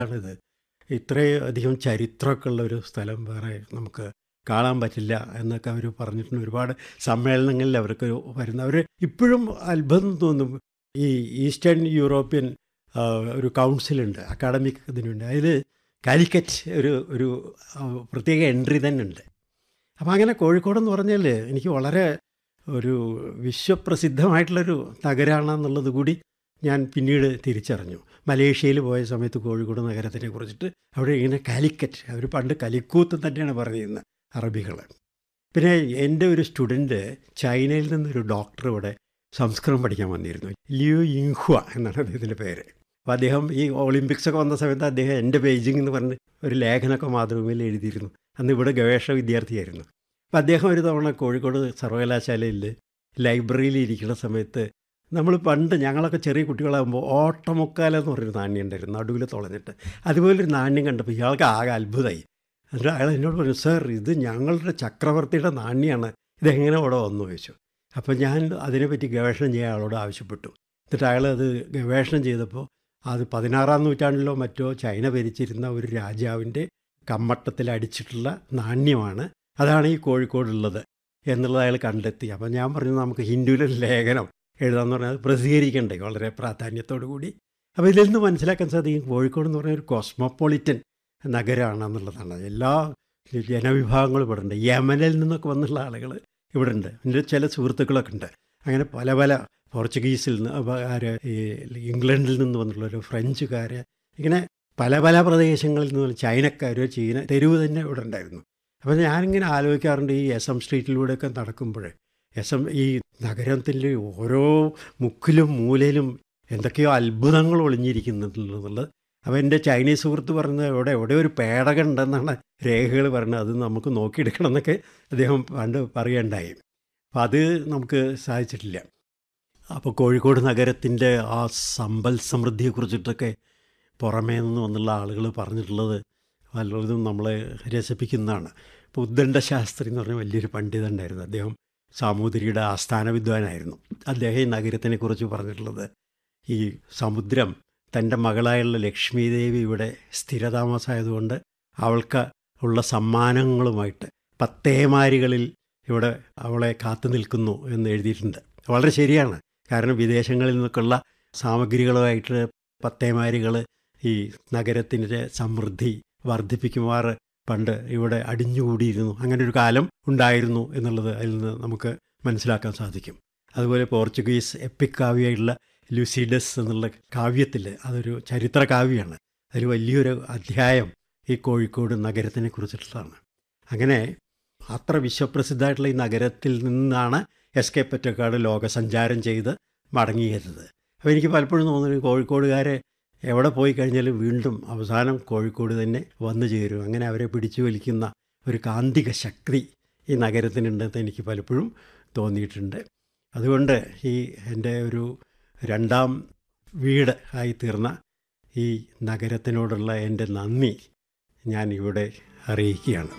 ആണിത് ഇത്രയധികം ചരിത്രമൊക്കെ ഉള്ള ഒരു സ്ഥലം വേറെ നമുക്ക് കാണാൻ പറ്റില്ല എന്നൊക്കെ അവർ പറഞ്ഞിട്ടുണ്ട് ഒരുപാട് സമ്മേളനങ്ങളിൽ അവർക്ക് വരുന്ന അവർ ഇപ്പോഴും അത്ഭുതം തോന്നും ഈ ഈസ്റ്റേൺ യൂറോപ്യൻ ആ, ഒരു കൗൺസിലുണ്ട് അക്കാഡമിക് ഇതിനുണ്ട് അതിൽ കാലിക്കറ്റ് ഒരു ഒരു ആ, പ്രത്യേക എൻട്രി തന്നെ ഉണ്ട് അപ്പോൾ അങ്ങനെ കോഴിക്കോടെന്ന് പറഞ്ഞാൽ എനിക്ക് വളരെ ഒരു വിശ്വപ്രസിദ്ധമായിട്ടുള്ളൊരു നഗരമാണെന്നുള്ളത് കൂടി ഞാൻ പിന്നീട് തിരിച്ചറിഞ്ഞു മലേഷ്യയിൽ പോയ സമയത്ത് കോഴിക്കോട് നഗരത്തിനെ കുറിച്ചിട്ട് അവിടെ ഇങ്ങനെ കാലിക്കറ്റ് അവർ പണ്ട് കലിക്കൂത്ത് തന്നെയാണ് പറയുന്നത് അറബികൾ പിന്നെ എൻ്റെ ഒരു സ്റ്റുഡൻറ്റ് ചൈനയിൽ നിന്നൊരു ഡോക്ടർ ഇവിടെ സംസ്കൃതം പഠിക്കാൻ വന്നിരുന്നു ലിയു ഇൻഹുവ എന്നാണ് അദ്ദേഹത്തിൻ്റെ പേര് അപ്പോൾ അദ്ദേഹം ഈ ഒളിമ്പിക്സ് ഒക്കെ വന്ന സമയത്ത് അദ്ദേഹം എൻ്റെ ബെയ്ജിംഗ് എന്ന് പറഞ്ഞ് ഒരു ലേഖനമൊക്കെ മാതൃഭൂമിയിൽ എഴുതിയിരുന്നു അന്ന് ഇവിടെ ഗവേഷണ വിദ്യാർത്ഥിയായിരുന്നു അപ്പോൾ അദ്ദേഹം ഒരു തവണ കോഴിക്കോട് സർവകലാശാലയിൽ ലൈബ്രറിയിൽ ഇരിക്കുന്ന സമയത്ത് നമ്മൾ പണ്ട് ഞങ്ങളൊക്കെ ചെറിയ കുട്ടികളാകുമ്പോൾ ഓട്ടമുക്കാല എന്ന് പറഞ്ഞൊരു നാണ്യം ഉണ്ടായിരുന്നു നടുവിൽ തുളഞ്ഞിട്ട് അതുപോലൊരു നാണ്യം കണ്ടപ്പോൾ ഇയാൾക്ക് ആകെ അത്ഭുതമായി എന്നിട്ട് അയാൾ എന്നോട് പറഞ്ഞു സാർ ഇത് ഞങ്ങളുടെ ചക്രവർത്തിയുടെ നാണ്യമാണ് ഇതെങ്ങനെ ഇവിടെ വന്നു ചോദിച്ചു അപ്പോൾ ഞാൻ അതിനെപ്പറ്റി ഗവേഷണം ചെയ്യാൻ അയാളോട് ആവശ്യപ്പെട്ടു എന്നിട്ട് അയാൾ അത് ഗവേഷണം ചെയ്തപ്പോൾ അത് പതിനാറാം നൂറ്റാണ്ടിലോ മറ്റോ ചൈന ഭരിച്ചിരുന്ന ഒരു രാജാവിൻ്റെ കമ്മട്ടത്തിൽ അടിച്ചിട്ടുള്ള നാണ്യമാണ് അതാണ് ഈ കോഴിക്കോടുള്ളത് എന്നുള്ളത് അയാൾ കണ്ടെത്തി അപ്പം ഞാൻ പറഞ്ഞു നമുക്ക് ഹിന്ദുവിലൊരു ലേഖനം എഴുതാമെന്ന് പറഞ്ഞാൽ അത് പ്രസിദ്ധീകരിക്കണ്ടേ വളരെ പ്രാധാന്യത്തോടു കൂടി അപ്പോൾ ഇതിൽ നിന്ന് മനസ്സിലാക്കാൻ സാധിക്കും കോഴിക്കോട് എന്ന് പറഞ്ഞാൽ ഒരു കോസ്മോപൊളിറ്റൻ നഗരമാണെന്നുള്ളതാണ് എല്ലാ ജനവിഭാഗങ്ങളും ഇവിടെ ഉണ്ട് യമനിൽ നിന്നൊക്കെ വന്നുള്ള ആളുകൾ ഇവിടെ ഉണ്ട് എൻ്റെ ചില സുഹൃത്തുക്കളൊക്കെ ഉണ്ട് അങ്ങനെ പല പല പോർച്ചുഗീസിൽ നിന്ന് ആര് ഈ ഇംഗ്ലണ്ടിൽ നിന്ന് വന്നിട്ടുള്ളവർ ഫ്രഞ്ചുകാർ ഇങ്ങനെ പല പല പ്രദേശങ്ങളിൽ നിന്ന് ചൈനക്കാർ ചീന തെരുവ് തന്നെ ഇവിടെ ഉണ്ടായിരുന്നു അപ്പോൾ ഞാനിങ്ങനെ ആലോചിക്കാറുണ്ട് ഈ എസ് എം സ്ട്രീറ്റിലൂടെയൊക്കെ നടക്കുമ്പോൾ എസ് എം ഈ നഗരത്തിൻ്റെ ഓരോ മുക്കിലും മൂലയിലും എന്തൊക്കെയോ അത്ഭുതങ്ങൾ ഒളിഞ്ഞിരിക്കുന്നുള്ളത് അപ്പോൾ എൻ്റെ ചൈനീസ് സുഹൃത്ത് പറഞ്ഞത് ഇവിടെ എവിടെ ഒരു പേടകം ഉണ്ടെന്നാണ് രേഖകൾ പറഞ്ഞത് അത് നമുക്ക് നോക്കിയെടുക്കണം എന്നൊക്കെ അദ്ദേഹം പണ്ട് പറയുകയുണ്ടായി അപ്പോൾ അത് നമുക്ക് സാധിച്ചിട്ടില്ല അപ്പോൾ കോഴിക്കോട് നഗരത്തിൻ്റെ ആ സമ്പൽ സമൃദ്ധിയെക്കുറിച്ചിട്ടൊക്കെ പുറമേ നിന്ന് വന്നുള്ള ആളുകൾ പറഞ്ഞിട്ടുള്ളത് വല്ലതും നമ്മളെ രസിപ്പിക്കുന്നതാണ് ഇപ്പോൾ ഉദ്ദണ്ഡ ശാസ്ത്രി എന്ന് പറഞ്ഞ വലിയൊരു പണ്ഡിതൻ ഉണ്ടായിരുന്നു അദ്ദേഹം സാമൂതിരിയുടെ ആസ്ഥാന വിദ്വാനായിരുന്നു അദ്ദേഹം ഈ നഗരത്തിനെക്കുറിച്ച് പറഞ്ഞിട്ടുള്ളത് ഈ സമുദ്രം തൻ്റെ മകളായുള്ള ലക്ഷ്മി ദേവി ഇവിടെ സ്ഥിരതാമസമായതുകൊണ്ട് അവൾക്ക് ഉള്ള സമ്മാനങ്ങളുമായിട്ട് പത്തേമാരികളിൽ ഇവിടെ അവളെ കാത്തു നിൽക്കുന്നു എന്ന് എഴുതിയിട്ടുണ്ട് വളരെ ശരിയാണ് കാരണം വിദേശങ്ങളിൽ നിന്നൊക്കെയുള്ള സാമഗ്രികളുമായിട്ട് പത്തേമാരികൾ ഈ നഗരത്തിൻ്റെ സമൃദ്ധി വർദ്ധിപ്പിക്കുമാർ പണ്ട് ഇവിടെ അടിഞ്ഞുകൂടിയിരുന്നു അങ്ങനെ ഒരു കാലം ഉണ്ടായിരുന്നു എന്നുള്ളത് അതിൽ നിന്ന് നമുക്ക് മനസ്സിലാക്കാൻ സാധിക്കും അതുപോലെ പോർച്ചുഗീസ് എപ്പിക് കാവ്യമായിട്ടുള്ള ലുസിഡസ് എന്നുള്ള കാവ്യത്തിൽ അതൊരു ചരിത്ര കാവ്യമാണ് അതിൽ വലിയൊരു അധ്യായം ഈ കോഴിക്കോട് നഗരത്തിനെ കുറിച്ചിട്ടുള്ളതാണ് അങ്ങനെ അത്ര വിശ്വപ്രസിദ്ധമായിട്ടുള്ള ഈ നഗരത്തിൽ നിന്നാണ് എസ് കെ പൊറ്റക്കാട് ലോകസഞ്ചാരം ചെയ്ത് മടങ്ങിയത് അപ്പോൾ എനിക്ക് പലപ്പോഴും തോന്നുന്നു കോഴിക്കോടുകാരെ എവിടെ പോയി കഴിഞ്ഞാലും വീണ്ടും അവസാനം കോഴിക്കോട് തന്നെ വന്നു ചേരും അങ്ങനെ അവരെ പിടിച്ചു വലിക്കുന്ന ഒരു കാന്തിക ശക്തി ഈ നഗരത്തിനുണ്ടെന്ന് എനിക്ക് പലപ്പോഴും തോന്നിയിട്ടുണ്ട് അതുകൊണ്ട് ഈ എൻ്റെ ഒരു രണ്ടാം വീട് ആയി തീർന്ന ഈ നഗരത്തിനോടുള്ള എൻ്റെ നന്ദി ഞാൻ ഇവിടെ അറിയിക്കുകയാണ്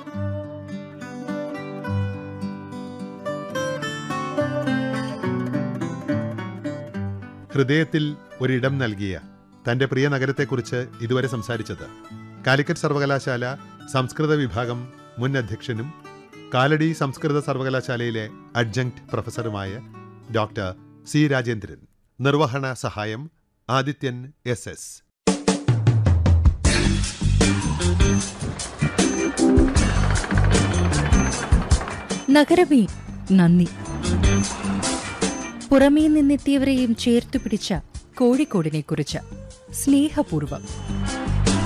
ഹൃദയത്തിൽ ഒരിടം നൽകിയ തന്റെ പ്രിയ നഗരത്തെക്കുറിച്ച് ഇതുവരെ സംസാരിച്ചത് കാലിക്കറ്റ് സർവകലാശാല സംസ്കൃത വിഭാഗം മുൻ അധ്യക്ഷനും കാലടി സംസ്കൃത സർവകലാശാലയിലെ അഡ്ജങ്ക്ട് പ്രൊഫസറുമായ ഡോക്ടർ സി രാജേന്ദ്രൻ നിർവഹണ സഹായം ആദിത്യൻ എസ് എസ് നഗരമേ നന്ദി പുറമേ നിന്നെത്തിയവരെയും ചേർത്തു പിടിച്ച കോഴിക്കോടിനെ കുറിച്ച് സ്നേഹപൂർവം